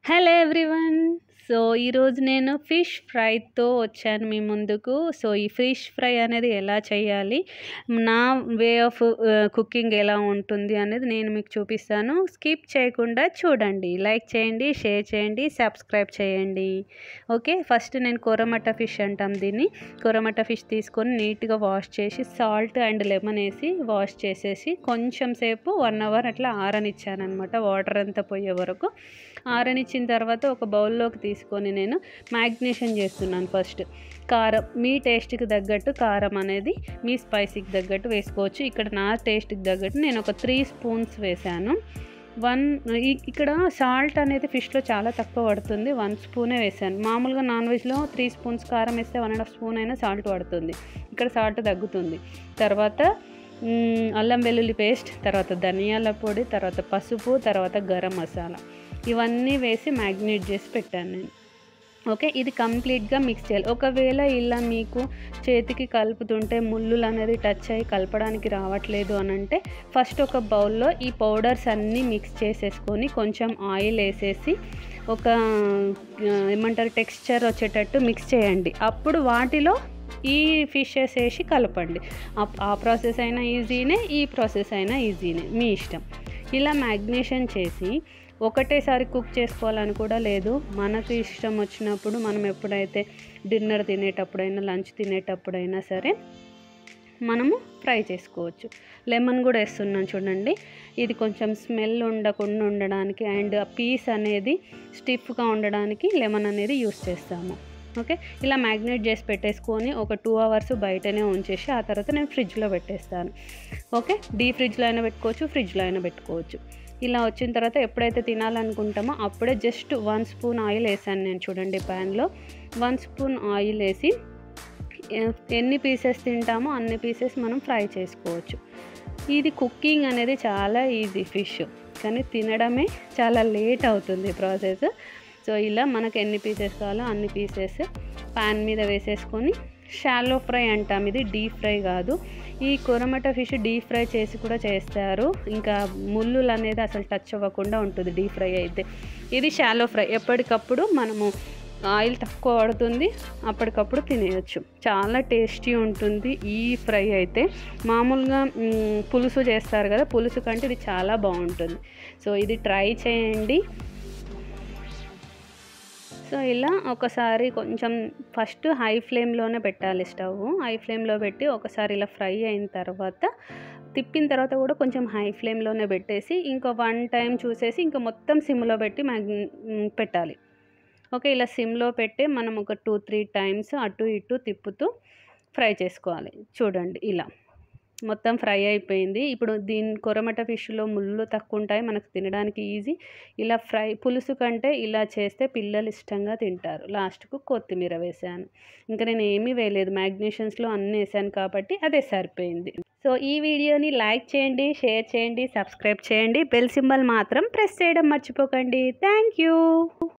hello everyone so ఈరోజు నేను fish ఫ్రైతో వచ్చాను మీ ముందుకు సో ఈ ఫిష్ ఫ్రై అనేది ఎలా చేయాలి నా వే ఆఫ్ కుకింగ్ ఎలా ఉంటుంది అనేది నేను మీకు చూపిస్తాను స్కిప్ చేయకుండా చూడండి లైక్ చేయండి షేర్ చేయండి సబ్స్క్రైబ్ చేయండి ఓకే ఫస్ట్ నేను కొరమట ఫిష్ అంటాం దీన్ని కొరమట ఫిష్ తీసుకొని నీట్గా వాష్ చేసి సాల్ట్ అండ్ లెమన్ వేసి వాష్ చేసేసి కొంచెం సేపు వన్ అవర్ అట్లా ఆరనిచ్చాను అనమాట వాటర్ అంతా పోయే వరకు ఆరనిచ్చిన తర్వాత ఒక బౌల్లోకి తీసుకొని నేను మ్యాగ్నేషన్ చేస్తున్నాను ఫస్ట్ కారం మీ టేస్ట్కి తగ్గట్టు కారం అనేది మీ స్పైసీకి తగ్గట్టు వేసుకోవచ్చు ఇక్కడ నా టేస్ట్కి తగ్గట్టు నేను ఒక త్రీ స్పూన్స్ వేసాను వన్ ఇక్కడ సాల్ట్ అనేది ఫిష్లో చాలా తక్కువ పడుతుంది వన్ స్పూనే వేసాను మామూలుగా నాన్ వెజ్లో త్రీ స్పూన్స్ కారం వేస్తే వన్ అండ్ హాఫ్ స్పూన్ అయినా సాల్ట్ పడుతుంది ఇక్కడ సాల్ట్ తగ్గుతుంది తర్వాత మ్, అల్లం వెల్లుల్లి పేస్ట్ తర్వాత ధనియాల పొడి తర్వాత పసుపు తర్వాత గరం మసాలా ఇవన్నీ వేసి మ్యాగ్నేట్ చేసి పెట్టాను నేను ఓకే ఇది కంప్లీట్గా మిక్స్ చేయాలి ఒకవేళ ఇలా మీకు చేతికి కలుపుతుంటే ముళ్ళులు అనేది టచ్ అయ్యి కలపడానికి రావట్లేదు అని అంటే ఫస్ట్ ఒక బౌల్లో ఈ పౌడర్స్ అన్నీ మిక్స్ చేసేసుకొని కొంచెం ఆయిల్ వేసేసి ఒక ఆ, ఏమంటారు టెక్స్చర్ వచ్చేటట్టు మిక్స్ చేయండి అప్పుడు వాటిలో ఈ ఫిషెస్ వేసి కలపండి ఆ- ఆ ప్రాసెస్ అయినా ఈజీనే ఈ ప్రాసెస్ అయినా ఈజీనే మీ ఇష్టం ఇలా మ్యాగ్నేషన్ చేసి ఒకటేసారి కుక్ చేసుకోవాలని కూడా లేదు మనకు ఇష్టం వచ్చినప్పుడు మనం ఎప్పుడైతే డిన్నర్ తినేటప్పుడైనా లంచ్ తినేటప్పుడైనా సరే మనము ఫ్రై చేసుకోవచ్చు లెమన్ కూడా వేస్తున్నాను చూడండి ఇది కొంచెం స్మెల్ ఉండకుండా ఉండడానికి అండ్ ఆ పీస్ అనేది స్టిఫ్గా ఉండడానికి లెమన్ అనేది యూస్ చేస్తాము ఓకే ఇలా మ్యాగ్నేట్ చేసి పెట్టేసుకొని ఒక టూ అవర్స్ బయటనే ఉంచేసి ఆ తర్వాత నేను ఫ్రిడ్జ్లో పెట్టేస్తాను ఓకే డీ ఫ్రిడ్జ్లో అయినా పెట్టుకోవచ్చు ఫ్రిడ్జ్లో అయినా పెట్టుకోవచ్చు ఇలా వచ్చిన తర్వాత ఎప్పుడైతే తినాలనుకుంటామో అప్పుడే జస్ట్ వన్ స్పూన్ ఆయిల్ వేసాను నేను చూడండి ప్యాన్లో వన్ స్పూన్ ఆయిల్ వేసి ఎ- ఎన్ని పీసెస్ తింటామో అన్ని పీసెస్ మనం ఫ్రై చేసుకోవచ్చు ఇది కుకింగ్ అనేది చాలా ఈజీ ఫిష్ కానీ తినడమే చాలా లేట్ అవుతుంది ప్రాసెస్ సో ఇలా మనకు ఎన్ని పీసెస్ కావాలో అన్ని పీసెస్ పాన్ మీద వేసేసుకొని షాలో ఫ్రై అంటాం ఇది డీప్ ఫ్రై కాదు ఈ కొరమట ఫిష్ డీప్ ఫ్రై చేసి కూడా చేస్తారు ఇంకా ముళ్ళులు అనేది అసలు టచ్ అవ్వకుండా ఉంటుంది డీప్ ఫ్రై అయితే ఇది షాలో ఫ్రై ఎప్పటికప్పుడు మనము ఆయిల్ తక్కువ పడుతుంది అప్పటికప్పుడు తినేయచ్చు చాలా టేస్టీ ఉంటుంది ఈ ఫ్రై అయితే మామూలుగా మ్, పులుసు చేస్తారు కదా పులుసు కంటే ఇది చాలా బాగుంటుంది సో ఇది ట్రై చేయండి సో ఇలా ఒకసారి కొంచెం ఫస్ట్ హై ఫ్లేమ్లోనే పెట్టాలి స్టవ్ హై ఫ్లేమ్లో పెట్టి ఒకసారి ఇలా ఫ్రై అయిన తర్వాత తిప్పిన తర్వాత కూడా కొంచెం హై ఫ్లేమ్లోనే పెట్టేసి ఇంకో వన్ టైం చూసేసి ఇంకా మొత్తం సిమ్లో పెట్టి మ్యాగ్ మ్, పెట్టాలి ఓకే ఇలా సిమ్లో పెట్టి మనం ఒక టూ త్రీ టైమ్స్ అటు ఇటు తిప్పుతూ ఫ్రై చేసుకోవాలి చూడండి ఇలా మొత్తం ఫ్రై అయిపోయింది ఇప్పుడు దీని కొరమట ఫిష్లో ముళ్ళు తక్కువ ఉంటాయి మనకు తినడానికి ఈజీ ఇలా ఫ్రై పులుసు కంటే ఇలా చేస్తే పిల్లలు ఇష్టంగా తింటారు లాస్ట్కు కొత్తిమీర వేసాను ఇంకా నేను ఏమీ వేయలేదు మ్యాగ్నేషన్స్లో అన్నీ వేసాను కాబట్టి అదే సరిపోయింది సో ఈ వీడియోని లైక్ చేయండి షేర్ చేయండి సబ్స్క్రైబ్ చేయండి బెల్ సింబల్ మాత్రం ప్రెస్ చేయడం మర్చిపోకండి థ్యాంక్ యూ